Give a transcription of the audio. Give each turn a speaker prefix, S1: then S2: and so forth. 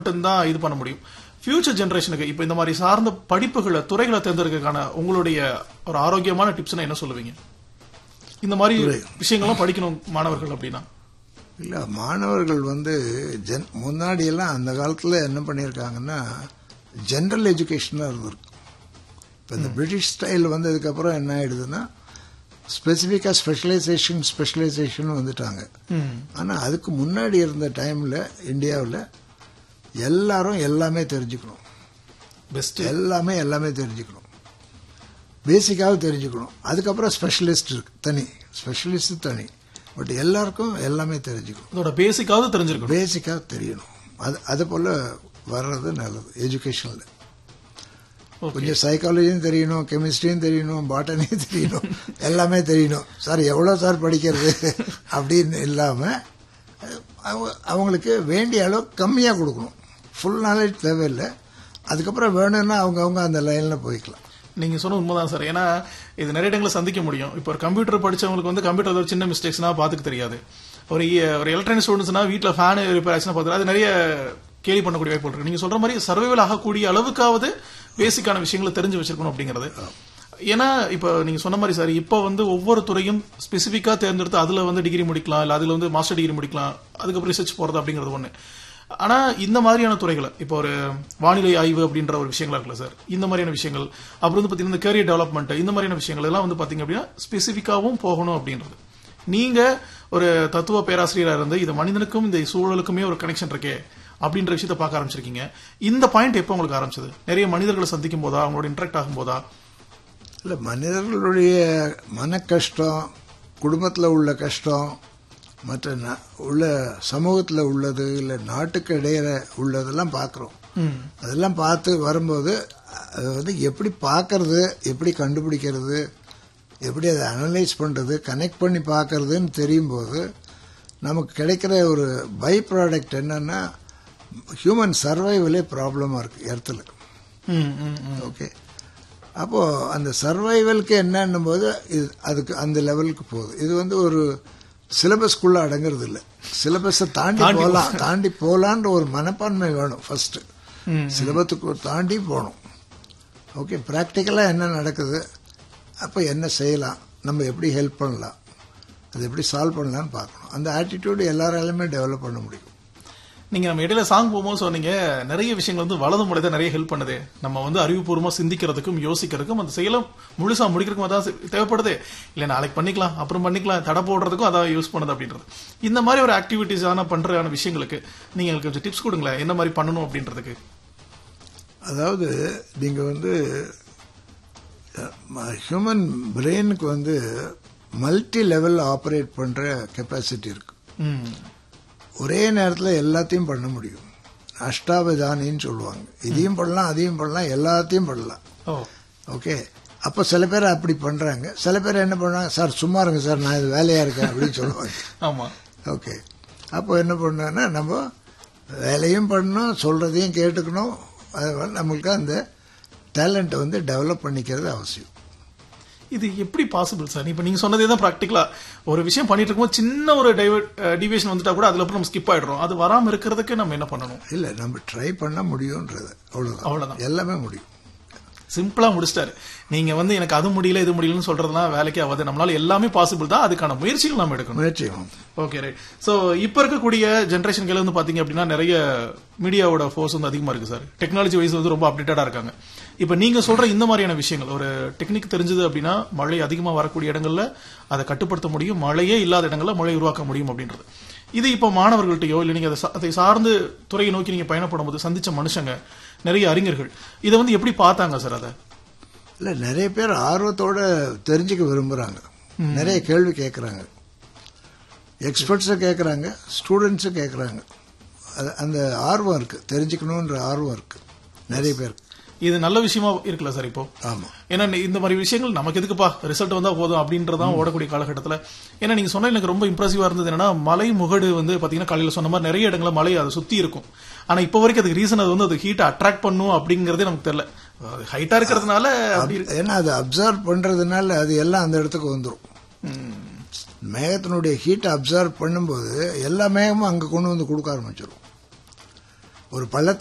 S1: மட்டும்தான் இது பண்ண முடியும் ஃபியூச்சர் ஜெனரேஷனுக்கு இப்போ இந்த மாதிரி சார்ந்த படிப்புகளை துறைகளை தேர்ந்தெடுக்கிறதுக்கான உங்களுடைய ஒரு ஆரோக்கியமான டிப்ஸ்னா என்ன சொல்லுவீங்க இந்த மாதிரி விஷயங்கள்லாம் படிக்கணும் மாணவர்கள் அப்படின்னா
S2: இல்ல மாணவர்கள் வந்து ஜென் முன்னாடி எல்லாம் அந்த காலத்துல என்ன பண்ணியிருக்காங்கன்னா ஜெனரல் எஜுகேஷனா இருந்திருக்கு இப்போ இந்த பிரிட்டிஷ் ஸ்டைல் வந்ததுக்கப்புறம் என்ன ஆயிடுதுன்னா ஸ்பெசிஃபிக்காக ஸ்பெஷலைசேஷன் ஸ்பெஷலைசேஷன் வந்துட்டாங்க ஆனால் அதுக்கு முன்னாடி இருந்த டைமில் இந்தியாவில் எல்லாரும் எல்லாமே தெரிஞ்சுக்கணும்
S1: பெஸ்ட்
S2: எல்லாமே எல்லாமே தெரிஞ்சுக்கணும் பேசிக்காக தெரிஞ்சுக்கணும் அதுக்கப்புறம் ஸ்பெஷலிஸ்ட் இருக்கு தனி ஸ்பெஷலிஸ்ட் தனி பட் எல்லாருக்கும் எல்லாமே தெரிஞ்சுக்கணும்
S1: அதோட பேசிக்காவது தெரிஞ்சிருக்கணும்
S2: பேசிக்காக தெரியணும் அது அது போல் வர்றது நல்லது எஜுகேஷனில்
S1: Okay.
S2: கொஞ்சம் சைக்காலஜியும் தெரியணும் கெமிஸ்ட்ரியும் தெரியணும் பாட்டனியும் தெரியணும் எல்லாமே தெரியணும் சார் எவ்வளோ சார் படிக்கிறது அப்படின்னு இல்லாமல் அவங்களுக்கு வேண்டிய அளவு கம்மியாக கொடுக்கணும் ஃபுல் நாலேஜ் தேவையில்லை அதுக்கப்புறம் வேணும்னா அவங்கவுங்க அந்த லைனில் போய்க்கலாம்
S1: நீங்க சொன்ன உண்மைதான் சார் ஏன்னா இது நிறைய இடங்களை சந்திக்க முடியும் இப்போ ஒரு கம்ப்யூட்டர் படிச்சவங்களுக்கு வந்து கம்ப்யூட்டர் ஒரு சின்ன மிஸ்டேக்ஸ்னா பாத்துக்க தெரியாது ஒரு இ- ஒரு எலக்ட்ரானிக் ஸ்டூடெண்ட்ஸ்னா வீட்டில் ஃபேன் ரிப்பேர் ஆச்சுன்னா பார்த்து அது நிறைய கேலி பண்ணக்கூடிய வாய்ப்பு இருக்கு நீங்க சொல்ற மாதிரி சர்வைவல் ஆகக்கூடிய அளவுக்காவது பேசிக்கான விஷயங்களை தெரிஞ்சு வச்சிருக்கணும் அப்படிங்கிறது ஏன்னா இப்போ நீங்க சொன்ன மாதிரி சார் இப்போ வந்து ஒவ்வொரு துறையும் ஸ்பெசிஃபிக்கா தேர்ந்தெடுத்து அதுல வந்து டிகிரி முடிக்கலாம் இல்ல அதுல வந்து மாஸ்டர் டிகிரி முடிக்கலாம் அதுக்கப்புறம் ரிசர்ச் போறது அப்படிங்கிறது ஒண்ணு ஆனா இந்த மாதிரியான துறைகளை இப்போ ஒரு வானிலை ஆய்வு அப்படின்ற ஒரு விஷயங்களா இருக்குல்ல சார் இந்த மாதிரியான விஷயங்கள் அப்புறம் வந்து பாத்தீங்கன்னா இந்த கேரியர் டெவலப்மெண்ட் இந்த மாதிரியான விஷயங்கள் எல்லாம் வந்து பாத்தீங்க அப்படின்னா ஸ்பெசிஃபிக்காவும் போகணும் அப்படின்றது நீங்க ஒரு தத்துவ பேராசிரியரா இருந்து இது மனிதனுக்கும் இந்த சூழலுக்குமே ஒரு கனெக்ஷன் இருக்கே அப்படின்ற விஷயத்தை பார்க்க ஆரம்பிச்சிருக்கீங்க இந்த பாயிண்ட் எப்போ உங்களுக்கு ஆரம்பிச்சது நிறைய மனிதர்களை சந்திக்கும் போதா அவங்களோட இன்டராக்ட் ஆகும் போதா
S2: இல்லை மனிதர்களுடைய மன கஷ்டம் குடும்பத்தில் உள்ள கஷ்டம் மற்ற ந- உள்ள சமூகத்தில் உள்ளது இல்லை நாட்டுக்கு இடையில உள்ளதெல்லாம் பார்க்குறோம் அதெல்லாம் பார்த்து வரும்போது அது வந்து எப்படி பார்க்கறது எப்படி கண்டுபிடிக்கிறது எப்படி அதை அனலைஸ் பண்ணுறது கனெக்ட் பண்ணி பார்க்கறதுன்னு தெரியும் போது நமக்கு கிடைக்கிற ஒரு பை ப்ராடக்ட் என்னன்னா ஹியூமன் சர்வைவலே ப்ராப்ளமாக இருக்குது இடத்துல
S1: ம், ம், ம்.
S2: ஓகே அப்போ அந்த சர்வைவலுக்கு என்னன்னும் போது இது அதுக்கு அந்த லெவலுக்கு போகுது இது வந்து ஒரு சிலபஸ்க்குள்ள அடங்குறது இல்லை சிலபஸை தாண்டி
S1: தாண்டி
S2: போகலாம் தாண்டி போகலான்ற ஒரு மனப்பான்மை வேணும் ஃபர்ஸ்ட் சிலபத்துக்கு தாண்டி போகணும் ஓகே ப்ராக்டிக்கலாக என்ன நடக்குது அப்போ என்ன செய்யலாம் நம்ம எப்படி ஹெல்ப் பண்ணலாம் அது எப்படி சால்வ் பண்ணலாம்னு பார்க்கணும் அந்த ஆட்டிடியூடு எல்லாராலையுமே டெவலப் பண்ண முடியும்
S1: நீங்க நம்ம இடையில சாங் போகும்போது சொன்னீங்க நிறைய விஷயங்கள் வந்து வலது முறை தான் நிறைய ஹெல்ப் பண்ணுது நம்ம வந்து அறிவுபூர்வமா சிந்திக்கிறதுக்கும் யோசிக்கிறதுக்கும் அந்த செயலை முழுசா முடிக்கிறதுக்கும் அதான் செ- தேவைப்படுது இல்ல நாளைக்கு பண்ணிக்கலாம் அப்புறம் பண்ணிக்கலாம் தடை போடுறதுக்கும் அதான் யூஸ் பண்ணுது அப்படின்றது இந்த மாதிரி ஒரு ஆக்டிவிட்டிஸ் ஆன பண்றான விஷயங்களுக்கு நீங்க எங்களுக்கு கொஞ்சம் டிப்ஸ் கொடுங்களேன் என்ன மாதிரி பண்ணணும் அப்படின்றதுக்கு
S2: அதாவது நீங்கள் வந்து ஹியூமன் பிரெயினுக்கு வந்து மல்டி லெவல் ஆப்ரேட் பண்ணுற கெப்பாசிட்டி இருக்கு
S1: ம்.
S2: ஒரே நேரத்தில் எல்லாத்தையும் பண்ண முடியும் அஷ்டாவதானின்னு சொல்லுவாங்க இதையும் பண்ணலாம் அதையும் பண்ணலாம் எல்லாத்தையும் பண்ணலாம்
S1: ஓ
S2: ஓகே அப்போ சில பேர் அப்படி பண்ணுறாங்க சில பேர் என்ன பண்ணுவாங்க சார் சும்மா இருங்க சார் நான் இது வேலையாக இருக்கேன் அப்படின்னு சொல்லுவாங்க
S1: ஆமா
S2: ஓகே அப்போ என்ன பண்ணோன்னா நம்ம வேலையும் பண்ணணும் சொல்கிறதையும் கேட்டுக்கணும் அது நம்மளுக்கு அந்த டேலண்ட்டை வந்து டெவலப் பண்ணிக்கிறது அவசியம்
S1: இது எப்படி பாசிபிள் சார் இப்ப நீங்க சொன்னதே தான் ப்ராக்டிக்கலா ஒரு விஷயம் பண்ணிட்டு இருக்கும்போது சின்ன ஒரு டிவியேஷன் வந்துட்டா கூட அதுல அப்புறம் நம்ம ஸ்கிப் ஆயிடுறோம் அது வராம இருக்கிறதுக்கு நம்ம என்ன பண்ணணும்
S2: இல்லை நம்ம ட்ரை பண்ண முடியுன்றது அவ்வளோதான்
S1: அவ்வளவுதான்.
S2: எல்லாமே முடியும்
S1: சிம்பிளா முடிச்சிட்டாரு நீங்க வந்து எனக்கு அது முடியல இது முடியலன்னு சொல்றதுலாம் வேலைக்கே ஆகாது நம்மளால எல்லாமே பாசிபிள் தான் அதுக்கான முயற்சிகள் நம்ம எடுக்கணும்
S2: முயற்சியும்
S1: ஓகே ரைட் சோ இப்ப இருக்கக்கூடிய ஜென்ரேஷன்கள் வந்து பாத்தீங்க அப்படின்னா நிறைய மீடியாவோட ஃபோர்ஸ் வந்து அதிகமா இருக்கு சார் டெக்னாலஜி வைஸ் வந்து ரொம்ப அப்டேட்டடா இருக்காங்க இப்ப நீங்க சொல்ற இந்த மாதிரியான விஷயங்கள் ஒரு டெக்னிக் தெரிஞ்சது அப்படின்னா மழை அதிகமா வரக்கூடிய இடங்கள்ல அதை கட்டுப்படுத்த முடியும் மழையே இல்லாத இடங்கள்ல மழை உருவாக்க முடியும் அப்படின்றது இது இப்ப மாணவர்கள்ட்டயோ இல்ல நீங்க அதை சா- அதை சார்ந்து துறையை நோக்கி நீங்க பயணப்படும் போது சந்திச்ச மனுஷங்க நிறைய அறிஞர்கள் இதை வந்து எப்படி பார்த்தாங்க சார் அதை
S2: இல்லை நிறைய பேர் ஆர்வத்தோட தெரிஞ்சுக்க விரும்புகிறாங்க நிறைய கேள்வி கேட்குறாங்க எக்ஸ்பர்ட்ஸும் கேட்குறாங்க ஸ்டூடெண்ட்ஸும் கேட்குறாங்க அது அந்த ஆர்வம் இருக்குது தெரிஞ்சுக்கணுன்ற ஆர்வம் இருக்குது நிறைய பேருக்கு
S1: இது நல்ல விஷயமா இருக்குல்ல சார் இப்போ
S2: ஆமாம்
S1: ஏன்னா இந்த மாதிரி விஷயங்கள் நமக்கு எதுக்குப்பா ரிசல்ட் வந்தா போதும் அப்படின்றதான் ஓடக்கூடிய காலகட்டத்தில் ஏன்னா நீங்க சொன்ன எனக்கு ரொம்ப இம்ப்ரெசிவா இருந்தது என்னன்னா மலை முகடு வந்து பாத்தீங்கன்னா காலையில சொன்ன மாதிரி நிறைய இடங்கள்ல மலை அதை சுத்தி இருக்கும் ஆனா இப்போ வரைக்கும் அதுக்கு ரீசன் அது வந்து அது ஹீட் அட்ராக்ட் பண்ணும் அப்படிங்கறதே நமக்கு தெரியல ஹைட்டா இருக்கிறதுனால அப்படி இருக்கு.
S2: ஏன்னா அது அப்சர்வ் பண்ணுறதுனால அது எல்லாம் அந்த இடத்துக்கு வந்துடும் மேகத்தினுடைய ஹீட்டை அப்சர்வ் பண்ணும்போது எல்லா மேகமும் அங்கே கொண்டு வந்து கொடுக்க ஆரம்பிச்சிடும் ஒரு பள்ளத்தை